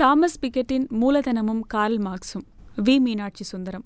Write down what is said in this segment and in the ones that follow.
Thomas பிக்கெட்டின் மூலதனமும் Karl மார்க்ஸும் V Meenakshi Sundaram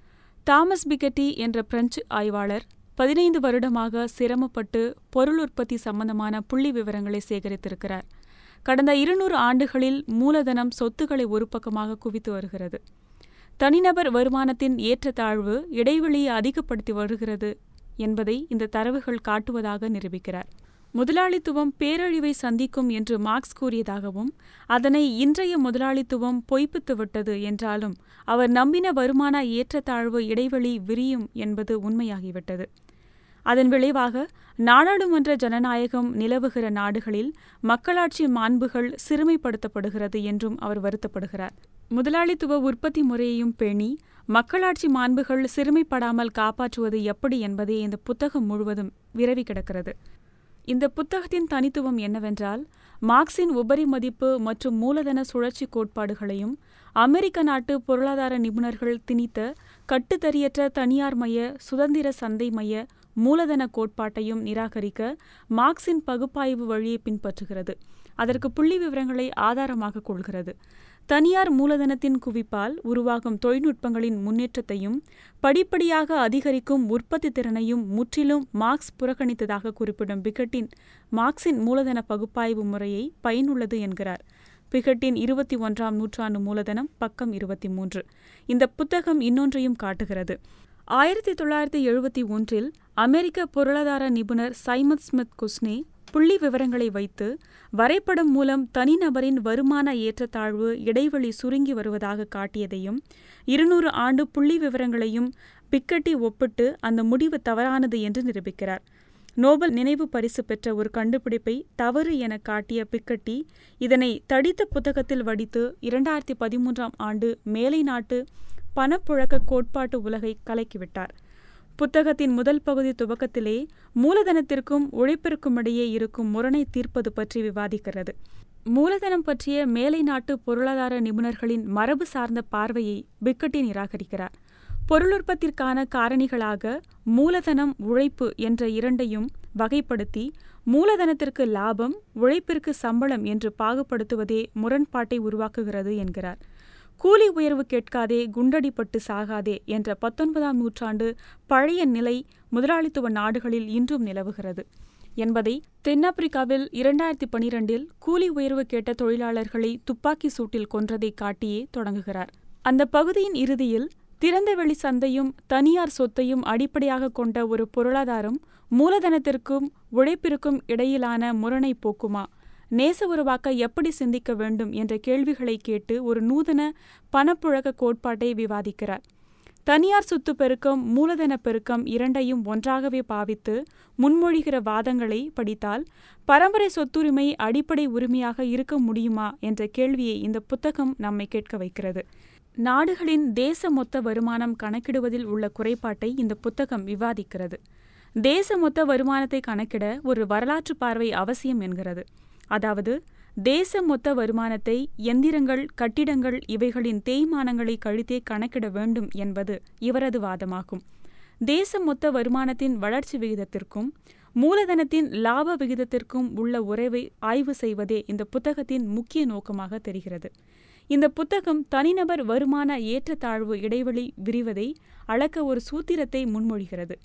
Thomas Piketty என்ற பிரெஞ்சு ஆய்வாளர் பதினைந்து வருடமாக சிரமப்பட்டு பொருள் உற்பத்தி சம்பந்தமான புள்ளி விவரங்களை சேகரித்திருக்கிறார் கடந்த இருநூறு ஆண்டுகளில் மூலதனம் சொத்துக்களை ஒரு பக்கமாக குவித்து வருகிறது தனிநபர் வருமானத்தின் ஏற்றத்தாழ்வு இடைவெளியை அதிகப்படுத்தி வருகிறது என்பதை இந்த தரவுகள் காட்டுவதாக நிரூபிக்கிறார் முதலாளித்துவம் பேரழிவை சந்திக்கும் என்று மார்க்ஸ் கூறியதாகவும் அதனை இன்றைய முதலாளித்துவம் பொய்ப்பித்து விட்டது என்றாலும் அவர் நம்பின வருமான ஏற்றத்தாழ்வு இடைவெளி விரியும் என்பது உண்மையாகிவிட்டது அதன் விளைவாக நாடாளுமன்ற ஜனநாயகம் நிலவுகிற நாடுகளில் மக்களாட்சி மாண்புகள் சிறுமைப்படுத்தப்படுகிறது என்றும் அவர் வருத்தப்படுகிறார் முதலாளித்துவ உற்பத்தி முறையையும் பேணி மக்களாட்சி மாண்புகள் சிறுமைப்படாமல் காப்பாற்றுவது எப்படி என்பதே இந்த புத்தகம் முழுவதும் விரவி கிடக்கிறது இந்த புத்தகத்தின் தனித்துவம் என்னவென்றால் மார்க்சின் உபரி மதிப்பு மற்றும் மூலதன சுழற்சி கோட்பாடுகளையும் அமெரிக்க நாட்டு பொருளாதார நிபுணர்கள் திணித்த கட்டுத்தறியற்ற தனியார் மைய சுதந்திர சந்தை மைய மூலதன கோட்பாட்டையும் நிராகரிக்க மார்க்சின் பகுப்பாய்வு வழியை பின்பற்றுகிறது அதற்கு புள்ளி விவரங்களை ஆதாரமாக கொள்கிறது தனியார் மூலதனத்தின் குவிப்பால் உருவாகும் தொழில்நுட்பங்களின் முன்னேற்றத்தையும் படிப்படியாக அதிகரிக்கும் உற்பத்தி திறனையும் முற்றிலும் மார்க்ஸ் புறக்கணித்ததாக குறிப்பிடும் பிகட்டின் மார்க்சின் மூலதன பகுப்பாய்வு முறையை பயனுள்ளது என்கிறார் பிகட்டின் இருபத்தி ஒன்றாம் நூற்றாண்டு மூலதனம் பக்கம் இருபத்தி மூன்று இந்த புத்தகம் இன்னொன்றையும் காட்டுகிறது ஆயிரத்தி தொள்ளாயிரத்தி எழுபத்தி ஒன்றில் அமெரிக்க பொருளாதார நிபுணர் சைமத் ஸ்மித் குஸ்னே புள்ளி விவரங்களை வைத்து வரைபடம் மூலம் தனிநபரின் வருமான ஏற்றத்தாழ்வு இடைவெளி சுருங்கி வருவதாக காட்டியதையும் இருநூறு ஆண்டு புள்ளி விவரங்களையும் பிக்கட்டி ஒப்பிட்டு அந்த முடிவு தவறானது என்று நிரூபிக்கிறார் நோபல் நினைவு பரிசு பெற்ற ஒரு கண்டுபிடிப்பை தவறு என காட்டிய பிக்கட்டி இதனை தடித்த புத்தகத்தில் வடித்து இரண்டாயிரத்தி பதிமூன்றாம் ஆண்டு மேலை நாட்டு பணப்புழக்க கோட்பாட்டு உலகை கலக்கிவிட்டார் புத்தகத்தின் முதல் பகுதி துவக்கத்திலே மூலதனத்திற்கும் உழைப்பிற்கும் இடையே இருக்கும் முரணை தீர்ப்பது பற்றி விவாதிக்கிறது மூலதனம் பற்றிய மேலை நாட்டு பொருளாதார நிபுணர்களின் மரபு சார்ந்த பார்வையை பிக்கட்டி நிராகரிக்கிறார் பொருளுற்பத்திற்கான காரணிகளாக மூலதனம் உழைப்பு என்ற இரண்டையும் வகைப்படுத்தி மூலதனத்திற்கு லாபம் உழைப்பிற்கு சம்பளம் என்று பாகுபடுத்துவதே முரண்பாட்டை உருவாக்குகிறது என்கிறார் கூலி உயர்வு கேட்காதே குண்டடிப்பட்டு சாகாதே என்ற பத்தொன்பதாம் நூற்றாண்டு பழைய நிலை முதலாளித்துவ நாடுகளில் இன்றும் நிலவுகிறது என்பதை தென்னாப்பிரிக்காவில் இரண்டாயிரத்தி பனிரெண்டில் கூலி உயர்வு கேட்ட தொழிலாளர்களை துப்பாக்கி சூட்டில் கொன்றதை காட்டியே தொடங்குகிறார் அந்த பகுதியின் இறுதியில் திறந்தவெளி சந்தையும் தனியார் சொத்தையும் அடிப்படையாக கொண்ட ஒரு பொருளாதாரம் மூலதனத்திற்கும் உழைப்பிற்கும் இடையிலான முரணை போக்குமா நேச உருவாக்க எப்படி சிந்திக்க வேண்டும் என்ற கேள்விகளை கேட்டு ஒரு நூதன பணப்புழக்க கோட்பாட்டை விவாதிக்கிறார் தனியார் சொத்து பெருக்கம் மூலதன பெருக்கம் இரண்டையும் ஒன்றாகவே பாவித்து முன்மொழிகிற வாதங்களை படித்தால் பரம்பரை சொத்துரிமை அடிப்படை உரிமையாக இருக்க முடியுமா என்ற கேள்வியை இந்த புத்தகம் நம்மை கேட்க வைக்கிறது நாடுகளின் தேச மொத்த வருமானம் கணக்கிடுவதில் உள்ள குறைபாட்டை இந்த புத்தகம் விவாதிக்கிறது தேச மொத்த வருமானத்தை கணக்கிட ஒரு வரலாற்று பார்வை அவசியம் என்கிறது அதாவது தேச மொத்த வருமானத்தை எந்திரங்கள் கட்டிடங்கள் இவைகளின் தேய்மானங்களை கழித்தே கணக்கிட வேண்டும் என்பது இவரது வாதமாகும் தேச மொத்த வருமானத்தின் வளர்ச்சி விகிதத்திற்கும் மூலதனத்தின் லாப விகிதத்திற்கும் உள்ள உறவை ஆய்வு செய்வதே இந்த புத்தகத்தின் முக்கிய நோக்கமாக தெரிகிறது இந்த புத்தகம் தனிநபர் வருமான ஏற்றத்தாழ்வு இடைவெளி விரிவதை அளக்க ஒரு சூத்திரத்தை முன்மொழிகிறது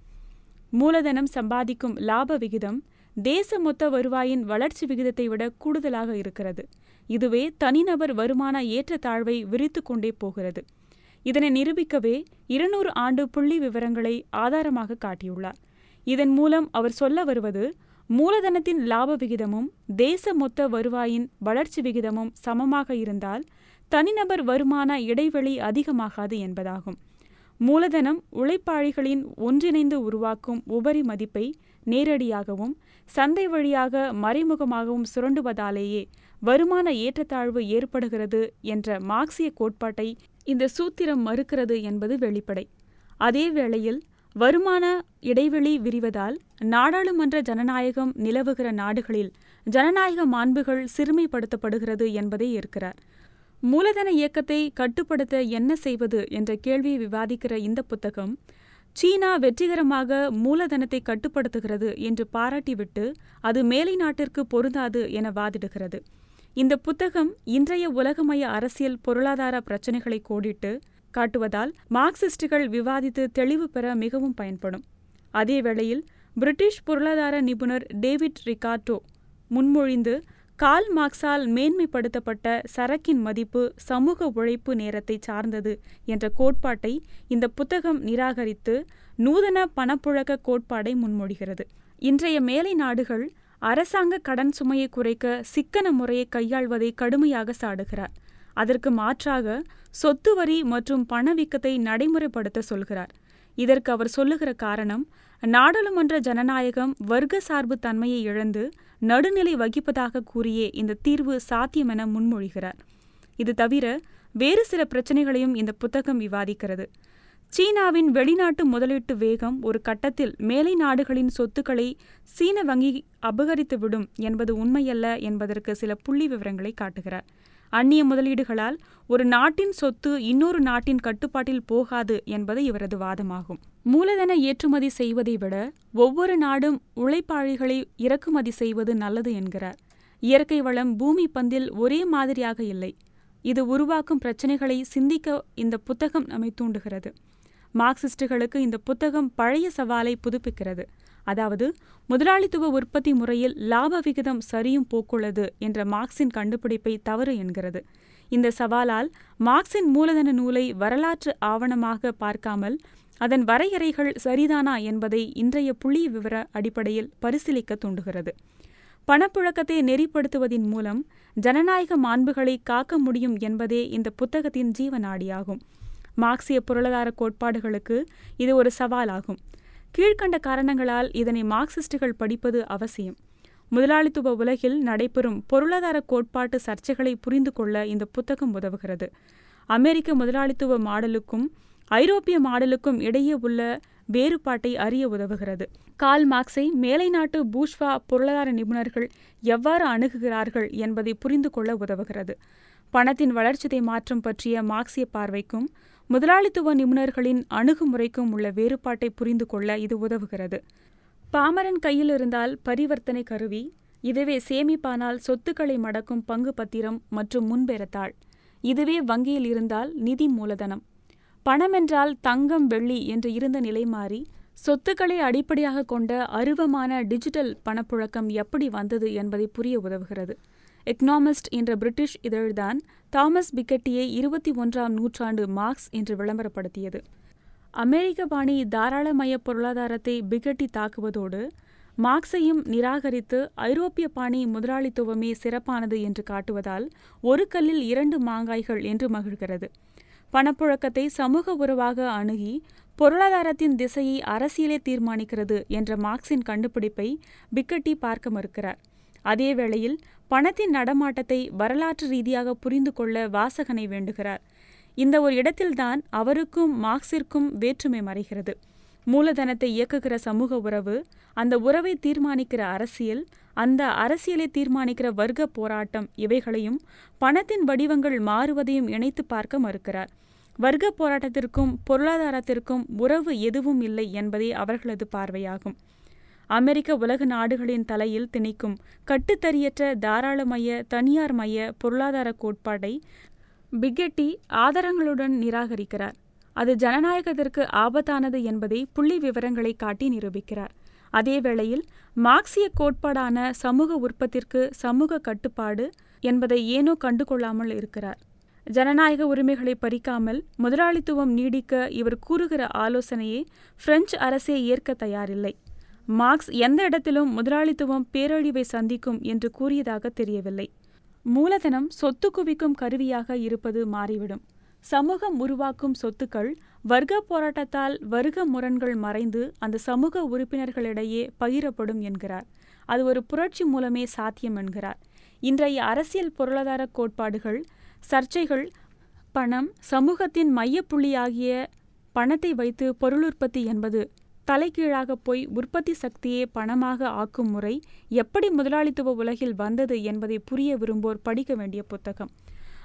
மூலதனம் சம்பாதிக்கும் லாப விகிதம் தேச மொத்த வருவாயின் வளர்ச்சி விகிதத்தை விட கூடுதலாக இருக்கிறது இதுவே தனிநபர் வருமான ஏற்றத்தாழ்வை விரித்து கொண்டே போகிறது இதனை நிரூபிக்கவே இருநூறு ஆண்டு புள்ளி விவரங்களை ஆதாரமாக காட்டியுள்ளார் இதன் மூலம் அவர் சொல்ல வருவது மூலதனத்தின் லாப விகிதமும் தேச மொத்த வருவாயின் வளர்ச்சி விகிதமும் சமமாக இருந்தால் தனிநபர் வருமான இடைவெளி அதிகமாகாது என்பதாகும் மூலதனம் உழைப்பாளிகளின் ஒன்றிணைந்து உருவாக்கும் உபரி மதிப்பை நேரடியாகவும் சந்தை வழியாக மறைமுகமாகவும் சுரண்டுவதாலேயே வருமான ஏற்றத்தாழ்வு ஏற்படுகிறது என்ற மார்க்சிய கோட்பாட்டை இந்த சூத்திரம் மறுக்கிறது என்பது வெளிப்படை அதே வேளையில் வருமான இடைவெளி விரிவதால் நாடாளுமன்ற ஜனநாயகம் நிலவுகிற நாடுகளில் ஜனநாயக மாண்புகள் சிறுமைப்படுத்தப்படுகிறது என்பதை ஏற்கிறார் மூலதன இயக்கத்தை கட்டுப்படுத்த என்ன செய்வது என்ற கேள்வியை விவாதிக்கிற இந்த புத்தகம் சீனா வெற்றிகரமாக மூலதனத்தை கட்டுப்படுத்துகிறது என்று பாராட்டிவிட்டு அது மேலை நாட்டிற்கு பொருந்தாது என வாதிடுகிறது இந்த புத்தகம் இன்றைய உலகமய அரசியல் பொருளாதார பிரச்சினைகளை கோடிட்டு காட்டுவதால் மார்க்சிஸ்டுகள் விவாதித்து தெளிவு பெற மிகவும் பயன்படும் அதே வேளையில் பிரிட்டிஷ் பொருளாதார நிபுணர் டேவிட் ரிகார்டோ முன்மொழிந்து கால் மார்க்ஸால் மேன்மைப்படுத்தப்பட்ட சரக்கின் மதிப்பு சமூக உழைப்பு நேரத்தை சார்ந்தது என்ற கோட்பாட்டை இந்த புத்தகம் நிராகரித்து நூதன பணப்புழக்க கோட்பாடை முன்மொழிகிறது இன்றைய மேலை நாடுகள் அரசாங்க கடன் சுமையை குறைக்க சிக்கன முறையை கையாள்வதை கடுமையாக சாடுகிறார் அதற்கு மாற்றாக சொத்து வரி மற்றும் பணவீக்கத்தை நடைமுறைப்படுத்த சொல்கிறார் இதற்கு அவர் சொல்லுகிற காரணம் நாடாளுமன்ற ஜனநாயகம் வர்க்க சார்பு தன்மையை இழந்து நடுநிலை வகிப்பதாக கூறியே இந்த தீர்வு சாத்தியம் என முன்மொழிகிறார் இது தவிர வேறு சில பிரச்சனைகளையும் இந்த புத்தகம் விவாதிக்கிறது சீனாவின் வெளிநாட்டு முதலீட்டு வேகம் ஒரு கட்டத்தில் மேலை நாடுகளின் சொத்துக்களை சீன வங்கி அபகரித்துவிடும் என்பது உண்மையல்ல என்பதற்கு சில புள்ளி விவரங்களை காட்டுகிறார் அந்நிய முதலீடுகளால் ஒரு நாட்டின் சொத்து இன்னொரு நாட்டின் கட்டுப்பாட்டில் போகாது என்பது இவரது வாதமாகும் மூலதன ஏற்றுமதி செய்வதை விட ஒவ்வொரு நாடும் உழைப்பாளிகளை இறக்குமதி செய்வது நல்லது என்கிறார் இயற்கை வளம் பூமி பந்தில் ஒரே மாதிரியாக இல்லை இது உருவாக்கும் பிரச்சனைகளை சிந்திக்க இந்த புத்தகம் நம்மை தூண்டுகிறது மார்க்சிஸ்டுகளுக்கு இந்த புத்தகம் பழைய சவாலை புதுப்பிக்கிறது அதாவது முதலாளித்துவ உற்பத்தி முறையில் லாப விகிதம் சரியும் போக்குள்ளது என்ற மார்க்சின் கண்டுபிடிப்பை தவறு என்கிறது இந்த சவாலால் மார்க்சின் மூலதன நூலை வரலாற்று ஆவணமாக பார்க்காமல் அதன் வரையறைகள் சரிதானா என்பதை இன்றைய புள்ளி விவர அடிப்படையில் பரிசீலிக்க தூண்டுகிறது பணப்புழக்கத்தை நெறிப்படுத்துவதின் மூலம் ஜனநாயக மாண்புகளை காக்க முடியும் என்பதே இந்த புத்தகத்தின் ஜீவநாடியாகும் மார்க்சிய பொருளாதார கோட்பாடுகளுக்கு இது ஒரு சவாலாகும் கீழ்கண்ட காரணங்களால் இதனை மார்க்சிஸ்டுகள் படிப்பது அவசியம் முதலாளித்துவ உலகில் நடைபெறும் பொருளாதார கோட்பாட்டு சர்ச்சைகளை புரிந்து கொள்ள இந்த புத்தகம் உதவுகிறது அமெரிக்க முதலாளித்துவ மாடலுக்கும் ஐரோப்பிய மாடலுக்கும் இடையே உள்ள வேறுபாட்டை அறிய உதவுகிறது கால் மார்க்ஸை மேலை நாட்டு பூஷ்வா பொருளாதார நிபுணர்கள் எவ்வாறு அணுகுகிறார்கள் என்பதை புரிந்து கொள்ள உதவுகிறது பணத்தின் வளர்ச்சிதை மாற்றம் பற்றிய மார்க்சிய பார்வைக்கும் முதலாளித்துவ நிபுணர்களின் அணுகுமுறைக்கும் உள்ள வேறுபாட்டை புரிந்து கொள்ள இது உதவுகிறது பாமரன் கையில் இருந்தால் பரிவர்த்தனை கருவி இதுவே சேமிப்பானால் சொத்துக்களை மடக்கும் பங்கு பத்திரம் மற்றும் முன்பெறத்தாள் இதுவே வங்கியில் இருந்தால் நிதி மூலதனம் பணமென்றால் தங்கம் வெள்ளி என்று இருந்த நிலை மாறி சொத்துக்களை அடிப்படையாக கொண்ட அருவமான டிஜிட்டல் பணப்புழக்கம் எப்படி வந்தது என்பதை புரிய உதவுகிறது எக்னாமிஸ்ட் என்ற பிரிட்டிஷ் இதழ்தான் தாமஸ் பிக்கட்டியை இருபத்தி ஒன்றாம் நூற்றாண்டு மார்க்ஸ் என்று விளம்பரப்படுத்தியது அமெரிக்க பாணி தாராளமய பொருளாதாரத்தை பிகட்டி தாக்குவதோடு மார்க்ஸையும் நிராகரித்து ஐரோப்பிய பாணி முதலாளித்துவமே சிறப்பானது என்று காட்டுவதால் ஒரு கல்லில் இரண்டு மாங்காய்கள் என்று மகிழ்கிறது பணப்புழக்கத்தை சமூக உறவாக அணுகி பொருளாதாரத்தின் திசையை அரசியலே தீர்மானிக்கிறது என்ற மார்க்சின் கண்டுபிடிப்பை பிக்கட்டி பார்க்க மறுக்கிறார் அதே வேளையில் பணத்தின் நடமாட்டத்தை வரலாற்று ரீதியாக புரிந்து கொள்ள வாசகனை வேண்டுகிறார் இந்த ஒரு இடத்தில்தான் அவருக்கும் மார்க்சிற்கும் வேற்றுமை மறைகிறது மூலதனத்தை இயக்குகிற சமூக உறவு அந்த உறவை தீர்மானிக்கிற அரசியல் அந்த அரசியலை தீர்மானிக்கிற வர்க்க போராட்டம் இவைகளையும் பணத்தின் வடிவங்கள் மாறுவதையும் இணைத்து பார்க்க மறுக்கிறார் வர்க்க போராட்டத்திற்கும் பொருளாதாரத்திற்கும் உறவு எதுவும் இல்லை என்பதே அவர்களது பார்வையாகும் அமெரிக்க உலக நாடுகளின் தலையில் திணிக்கும் கட்டுத்தறியற்ற தாராளமய தனியார் மைய பொருளாதார கோட்பாட்டை பிகெட்டி ஆதாரங்களுடன் நிராகரிக்கிறார் அது ஜனநாயகத்திற்கு ஆபத்தானது என்பதை புள்ளி விவரங்களை காட்டி நிரூபிக்கிறார் அதேவேளையில் மார்க்சிய கோட்பாடான சமூக உற்பத்திற்கு சமூக கட்டுப்பாடு என்பதை ஏனோ கண்டுகொள்ளாமல் இருக்கிறார் ஜனநாயக உரிமைகளை பறிக்காமல் முதலாளித்துவம் நீடிக்க இவர் கூறுகிற ஆலோசனையை பிரெஞ்சு அரசே ஏற்க தயாரில்லை மார்க்ஸ் எந்த இடத்திலும் முதலாளித்துவம் பேரழிவை சந்திக்கும் என்று கூறியதாக தெரியவில்லை மூலதனம் சொத்து குவிக்கும் கருவியாக இருப்பது மாறிவிடும் சமூகம் உருவாக்கும் சொத்துக்கள் வர்க்க போராட்டத்தால் வர்க்க முரண்கள் மறைந்து அந்த சமூக உறுப்பினர்களிடையே பகிரப்படும் என்கிறார் அது ஒரு புரட்சி மூலமே சாத்தியம் என்கிறார் இன்றைய அரசியல் பொருளாதார கோட்பாடுகள் சர்ச்சைகள் பணம் சமூகத்தின் மையப்புள்ளியாகிய பணத்தை வைத்து பொருளுற்பத்தி என்பது தலைகீழாக போய் உற்பத்தி சக்தியே பணமாக ஆக்கும் முறை எப்படி முதலாளித்துவ உலகில் வந்தது என்பதை புரிய விரும்போர் படிக்க வேண்டிய புத்தகம்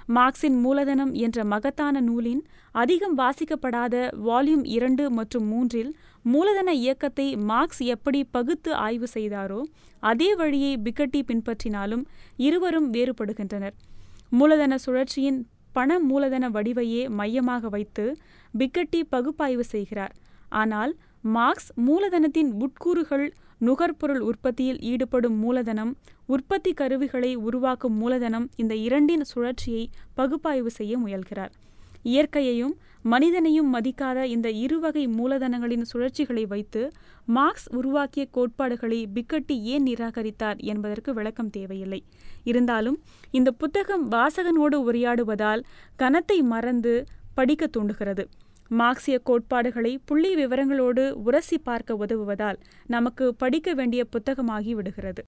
மார்க்சின் மூலதனம் என்ற மகத்தான நூலின் அதிகம் வாசிக்கப்படாத வால்யூம் இரண்டு மற்றும் மூன்றில் மூலதன இயக்கத்தை மார்க்ஸ் எப்படி பகுத்து ஆய்வு செய்தாரோ அதே வழியை பிக்கட்டி பின்பற்றினாலும் இருவரும் வேறுபடுகின்றனர் மூலதன சுழற்சியின் பண மூலதன வடிவையே மையமாக வைத்து பிக்கட்டி பகுப்பாய்வு செய்கிறார் ஆனால் மார்க்ஸ் மூலதனத்தின் உட்கூறுகள் நுகர்பொருள் உற்பத்தியில் ஈடுபடும் மூலதனம் உற்பத்தி கருவிகளை உருவாக்கும் மூலதனம் இந்த இரண்டின் சுழற்சியை பகுப்பாய்வு செய்ய முயல்கிறார் இயற்கையையும் மனிதனையும் மதிக்காத இந்த இருவகை மூலதனங்களின் சுழற்சிகளை வைத்து மார்க்ஸ் உருவாக்கிய கோட்பாடுகளை பிக்கட்டி ஏன் நிராகரித்தார் என்பதற்கு விளக்கம் தேவையில்லை இருந்தாலும் இந்த புத்தகம் வாசகனோடு உரையாடுவதால் கனத்தை மறந்து படிக்க தூண்டுகிறது மார்க்சிய கோட்பாடுகளை புள்ளி விவரங்களோடு உரசி பார்க்க உதவுவதால் நமக்கு படிக்க வேண்டிய புத்தகமாகி விடுகிறது